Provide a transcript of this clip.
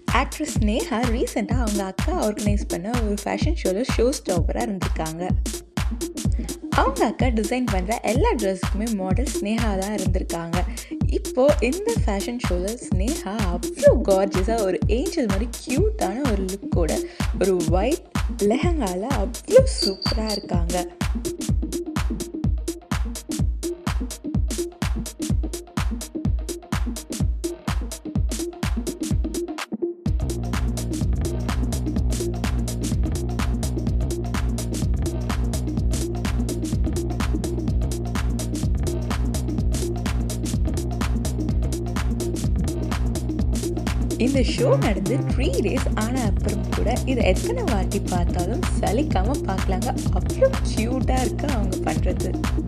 actress Neha ரீசெண்டாக அவங்க அக்கா ஆர்கனைஸ் பண்ண ஒரு ஃபேஷன் ஷோவில் ஷோ ஸ்டாப்பராக இருந்திருக்காங்க அவங்க அக்கா டிசைன் பண்ணுற எல்லா ட்ரெஸ்ஸுக்குமே மாடல் ஸ்னேஹா தான் இருந்திருக்காங்க இப்போது இந்த ஃபேஷன் ஷோவில் ஸ்னேஹா அவ்வளோ கார்ஜியஸாக ஒரு ஏஞ்சல் மாதிரி க்யூட்டான ஒரு லுக்கோட ஒரு ஒயிட் லெஹங்கால அவ்வளோ சூப்பராக இருக்காங்க இந்த ஷோ நடந்து த்ரீ டேஸ் ஆன அப்புறம் கூட இதை எத்தனை வாட்டி பார்த்தாலும் சலிக்காமல் பார்க்கலாங்க அவ்வளோ க்யூட்டாக இருக்கு அவங்க பண்ணுறது